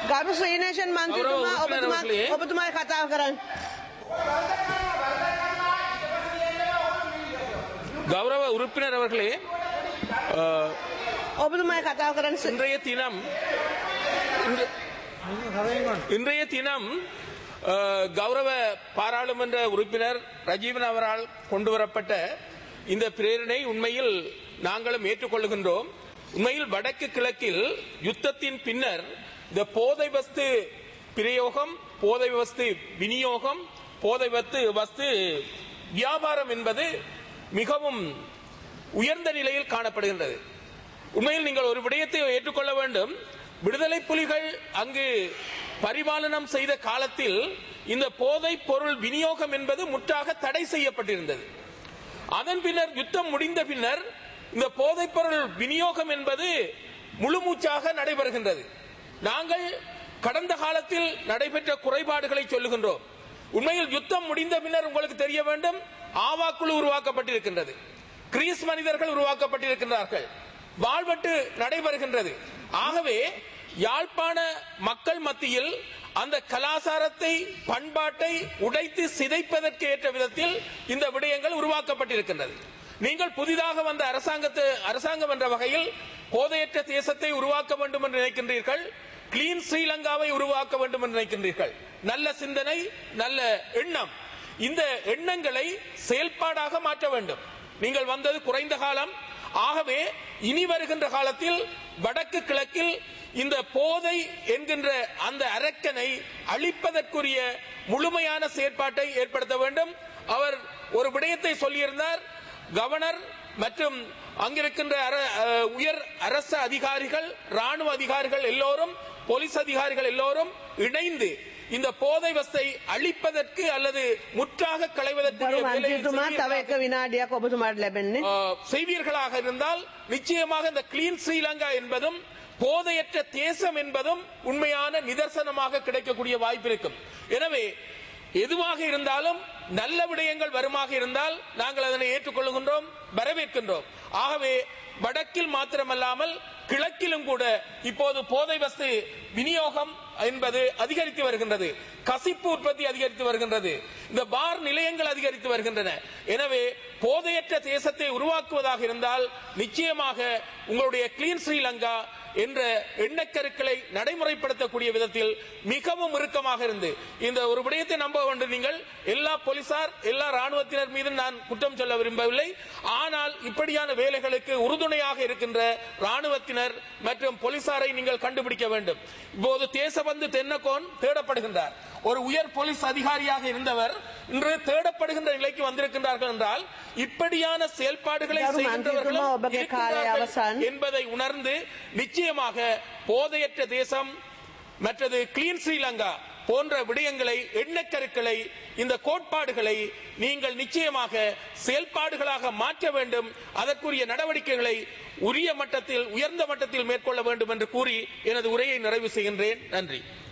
ගරු ශ්‍රීනේෂන් මන්ත්‍රතුමා ගෞරව ඔබතුමා උපනයනවකලේ. ඔබතුමායි කතාව කරන්න. கௌரவ உறுப்பினர் அவர்களே அஹ், ඔබතුමායි කතාව කරන්න ස- இன்றைய தினம் இன்று- இன்றைய தினம் அஹ், கௌரவ பாராளுமன்ற உறுப்பினர் ரஜீவன் அவரால் கொண்டு வரப்பட்ட இந்த பிரேரணை உண்மையில் நாங்களும் ஏற்றுக்கொள்கின்றோம் உண்மையில் வடக்கு கிழக்கில் யுத்தத்தின் பின்னர் இந்த போதை வஸ்து பிரயோகம் போதை வஸ்து விநியோகம் போதை வஸ்து வஸ்து வியாபாரம் என்பது மிகவும் உயர்ந்த நிலையில் காணப்படுகின்றது உண்மையில் நீங்கள் ஒரு விடயத்தை ஏற்றுக்கொள்ள வேண்டும் விடுதலை புலிகள் அங்கு பரிபாலனம் செய்த காலத்தில் இந்த போதைப் பொருள் விநியோகம் என்பது முற்றாக தடை செய்யப்பட்டிருந்தது அதன் பின்னர் யுத்தம் முடிந்த பின்னர் இந்த போதைப் பொருள் விநியோகம் என்பது முழுமூச்சாக நடைபெறுகின்றது நாங்கள் கடந்த காலத்தில் நடைபெற்ற குறைபாடுகளை சொல்லுகின்றோம் உண்மையில் யுத்தம் முடிந்த பின்னர் உங்களுக்கு தெரிய வேண்டும் ஆவாக்குழு உருவாக்கப்பட்டிருக்கின்றது கிரீஸ் மனிதர்கள் உருவாக்கப்பட்டிருக்கின்றார்கள் வாழ்வெட்டு நடைபெறுகின்றது ஆகவே யாழ்ப்பாண மக்கள் மத்தியில் அந்த கலாசாரத்தை பண்பாட்டை உடைத்து சிதைப்பதற்கு ஏற்ற விதத்தில் இந்த விடயங்கள் உருவாக்கப்பட்டிருக்கின்றது நீங்கள் புதிதாக வந்த அரசாங்கத்து அரசாங்கம் என்ற வகையில் போதையற்ற தேசத்தை உருவாக்க வேண்டும் என்று நினைக்கின்றீர்கள் கிளீன் ஸ்ரீலங்காவை உருவாக்க வேண்டும் என்று நினைக்கின்றீர்கள் நல்ல சிந்தனை நல்ல எண்ணம் இந்த எண்ணங்களை செயல்பாடாக மாற்ற வேண்டும் நீங்கள் வந்தது குறைந்த காலம் ஆகவே இனி வருகின்ற காலத்தில் வடக்கு கிழக்கில் இந்த போதை என்கின்ற அந்த அரக்கனை அழிப்பதற்குரிய முழுமையான செயற்பாட்டை ஏற்படுத்த வேண்டும் அவர் ஒரு விடயத்தை சொல்லியிருந்தார் கவர்னர் மற்றும் அங்கிருக்கின்ற அர- அஹ், உயர் அரசு அதிகாரிகள் ராணுவ அதிகாரிகள் எல்லோரும் போலீஸ் அதிகாரிகள் எல்லோரும் இணைந்து இந்த போதை வஸ்தை அழிப்பதற்கு அல்லது முற்றாக ගරු களைவதற்கு මන්ත්‍රතුමා තව එක විනාඩියක් ඔබතුමාට ලැබෙන්නේ. ஆஹ், செய்வீர்களாக இருந்தால் நிச்சயமாக இந்த கிளீன் ஸ்ரீலங்கா என்பதும் போதையற்ற தேசம் என்பதும் உண்மையான நிதர்சனமாக கிடைக்கக்கூடிய வாய்ப்பு இருக்கும் எனவே எதுவாக இருந்தாலும் நல்ல விடயங்கள் வருமாக இருந்தால் நாங்கள் அதனை ஏற்றுக்கொள்கின்றோம் வரவேற்கின்றோம் ஆகவே வடக்கில் மாத்திரமல்லாமல் கிழக்கிலும் கூட இப்போது போதை வஸ்து விநியோகம் என்பது அதிகரித்து வருகின்றது கசிப்பு உற்பத்தி அதிகரித்து வருகின்றது இந்த பார் நிலையங்கள் அதிகரித்து வருகின்றன எனவே போதையற்ற தேசத்தை உருவாக்குவதாக இருந்தால் நிச்சயமாக உங்களுடைய கிளீன் ஸ்ரீலங்கா என்ற எண்ணக்கருக்களை நடைமுறைப்படுத்தக்கூடிய விதத்தில் மிகவும் இறுக்கமாக இருந்து இந்த ஒரு விடயத்தை நம்ப வேண்டும் நீங்கள் எல்லா போலீசார் எல்லா ராணுவத்தினர் மீதும் நான் குற்றம் சொல்ல விரும்பவில்லை ஆனால் இப்படியான வேலைகளுக்கு உறுதுணையாக இருக்கின்ற ராணுவத்தினர் மற்றும் போலீசாரை நீங்கள் கண்டுபிடிக்க வேண்டும் இப்போது தேசபந்து தென்னகோன் தேடப்படுகின்றார் ஒரு உயர் போலீஸ் அதிகாரியாக இருந்தவர் இன்று தேடப்படுகின்ற நிலைக்கு வந்திருக்கின்றார்கள் என்றால் இப்படியான செயல்பாடுகளை கரு செய்கின்றவர்களும் மந்திரிතුமா, ඔබගේ කාලය இருக்கின்றார்கள் අවසන්. என்பதை உணர்ந்து நிச்சயமாக போதையற்ற தேசம் மற்றது கிளீன் ஸ்ரீலங்கா போன்ற விடயங்களை எண்ணக்கருக்களை இந்த கோட்பாடுகளை நீங்கள் நிச்சயமாக செயல்பாடுகளாக மாற்ற வேண்டும் அதற்குரிய நடவடிக்கைகளை உரிய மட்டத்தில் உயர்ந்த மட்டத்தில் மேற்கொள்ள வேண்டும் என்று கூறி எனது உரையை நிறைவு செய்கின்றேன் நன்றி